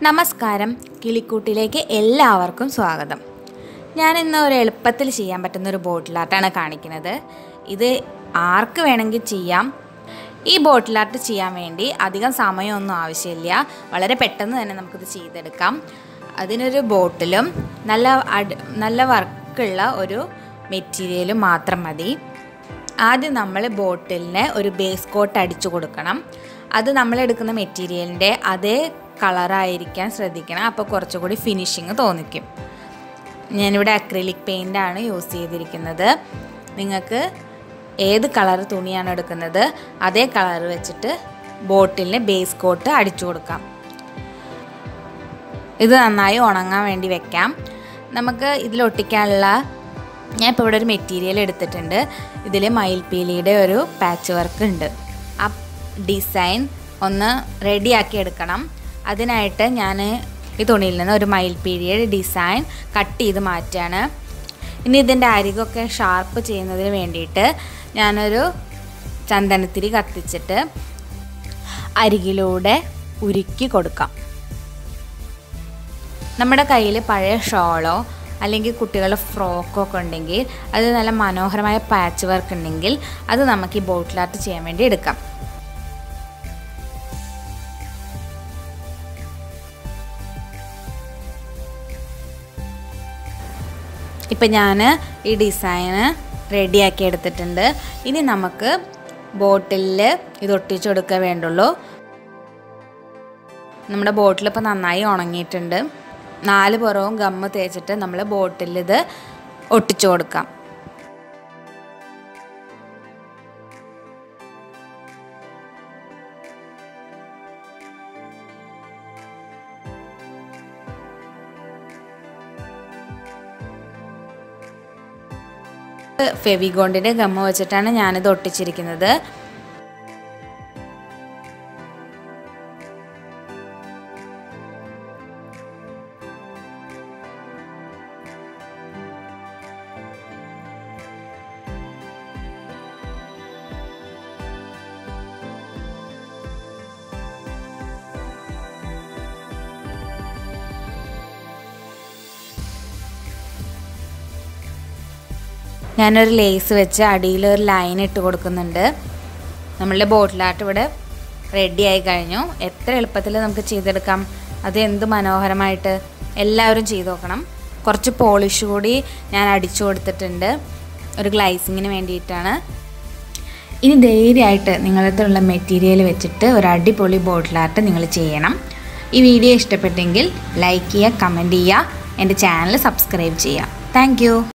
നമസ്കാരം കിളിക്കൂട്ടിലേക്ക് എല്ലാവർക്കും സ്വാഗതം ഞാൻ ഇന്ന് ഒരു എളുപ്പത്തിൽ ചെയ്യാൻ പറ്റുന്ന ഒരു ബോട്ടിൽ ആർട്ടാണ് കാണിക്കുന്നത് ഇത് ആർക്ക് വേണമെങ്കിൽ ചെയ്യാം ഈ ബോട്ടിൽ ആർട്ട് ചെയ്യാൻ വേണ്ടി അധികം സമയമൊന്നും ആവശ്യമില്ല വളരെ പെട്ടെന്ന് തന്നെ നമുക്കിത് ചെയ്തെടുക്കാം അതിനൊരു ബോട്ടിലും നല്ല അട് നല്ല വർക്കുള്ള ഒരു മെറ്റീരിയലും മാത്രം മതി ആദ്യം നമ്മൾ ബോട്ടിലിന് ഒരു ബേസ് കോട്ട് അടിച്ചു കൊടുക്കണം അത് നമ്മൾ എടുക്കുന്ന മെറ്റീരിയലിൻ്റെ അതേ കളറായിരിക്കാൻ ശ്രദ്ധിക്കണം അപ്പോൾ കുറച്ചുകൂടി ഫിനിഷിങ് തോന്നിക്കും ഞാനിവിടെ അക്രിലിക് പെയിൻ്റാണ് യൂസ് ചെയ്തിരിക്കുന്നത് നിങ്ങൾക്ക് ഏത് കളർ തുണിയാണ് എടുക്കുന്നത് അതേ കളർ വെച്ചിട്ട് ബോട്ടിലിന് ബേസ് കോട്ട് അടിച്ചു കൊടുക്കാം ഇത് നന്നായി ഉണങ്ങാൻ വേണ്ടി വെക്കാം നമുക്ക് ഇതിൽ ഒട്ടിക്കാനുള്ള ഞാൻ ഇപ്പോൾ ഇവിടെ ഒരു മെറ്റീരിയൽ എടുത്തിട്ടുണ്ട് ഇതിൽ മയിൽപീലിയുടെ ഒരു പാച്ച് വർക്ക് ഉണ്ട് ആ ഡിസൈൻ ഒന്ന് റെഡിയാക്കി എടുക്കണം അതിനായിട്ട് ഞാൻ ഈ തുണിയിൽ നിന്ന് ഒരു മയിൽപീലിയുടെ ഡിസൈൻ കട്ട് ചെയ്ത് മാറ്റുകയാണ് ഇനി ഇതിൻ്റെ അരികൊക്കെ ഷാർപ്പ് ചെയ്യുന്നതിന് വേണ്ടിയിട്ട് ഞാനൊരു ചന്ദനത്തിരി കത്തിച്ചിട്ട് അരികിലൂടെ ഉരുക്കി കൊടുക്കാം നമ്മുടെ കയ്യിൽ പഴയ ഷോളോ അല്ലെങ്കിൽ കുട്ടികളുടെ ഫ്രോക്കോ ഒക്കെ ഉണ്ടെങ്കിൽ അത് നല്ല മനോഹരമായ പാച്ച് വർക്ക് ഉണ്ടെങ്കിൽ അത് നമുക്ക് ഈ ബോട്ടിൽ ആർട്ട് ചെയ്യാൻ വേണ്ടി എടുക്കാം ഇപ്പം ഞാൻ ഈ ഡിസൈന് റെഡിയാക്കി എടുത്തിട്ടുണ്ട് ഇനി നമുക്ക് ബോട്ടിലിൽ ഇത് ഒട്ടിച്ചു കൊടുക്കുക വേണ്ടുള്ളൂ നമ്മുടെ ബോട്ടിൽ ഇപ്പോൾ നന്നായി ഉണങ്ങിയിട്ടുണ്ട് നാല് പുറവും ഗമ്മ് തേച്ചിട്ട് നമ്മൾ ബോട്ടിൽ ഇത് ഒട്ടിച്ചു കൊടുക്കാം ഫെവിഗോണ്ടിൻ്റെ ഗമ്മ വെച്ചിട്ടാണ് ഞാനിത് ഒട്ടിച്ചിരിക്കുന്നത് ഞാനൊരു ലേസ് വെച്ച് അടിയിൽ ഒരു ലൈൻ ഇട്ട് കൊടുക്കുന്നുണ്ട് നമ്മളുടെ ബോട്ടിലാട്ട് ഇവിടെ റെഡി ആയി കഴിഞ്ഞു എത്ര എളുപ്പത്തിൽ നമുക്ക് ചെയ്തെടുക്കാം അത് എന്ത് മനോഹരമായിട്ട് എല്ലാവരും ചെയ്ത് നോക്കണം കുറച്ച് പോളിഷ് കൂടി ഞാൻ അടിച്ചു കൊടുത്തിട്ടുണ്ട് ഒരു ഗ്ലൈസിങ്ങിന് വേണ്ടിയിട്ടാണ് ഇനി ധൈര്യമായിട്ട് നിങ്ങളടുത്തുള്ള മെറ്റീരിയൽ വെച്ചിട്ട് ഒരു അടിപൊളി ബോട്ടിൽ ആർട്ട് നിങ്ങൾ ചെയ്യണം ഈ വീഡിയോ ഇഷ്ടപ്പെട്ടെങ്കിൽ ലൈക്ക് ചെയ്യുക കമൻറ്റ് ചെയ്യുക എൻ്റെ ചാനൽ സബ്സ്ക്രൈബ് ചെയ്യുക താങ്ക്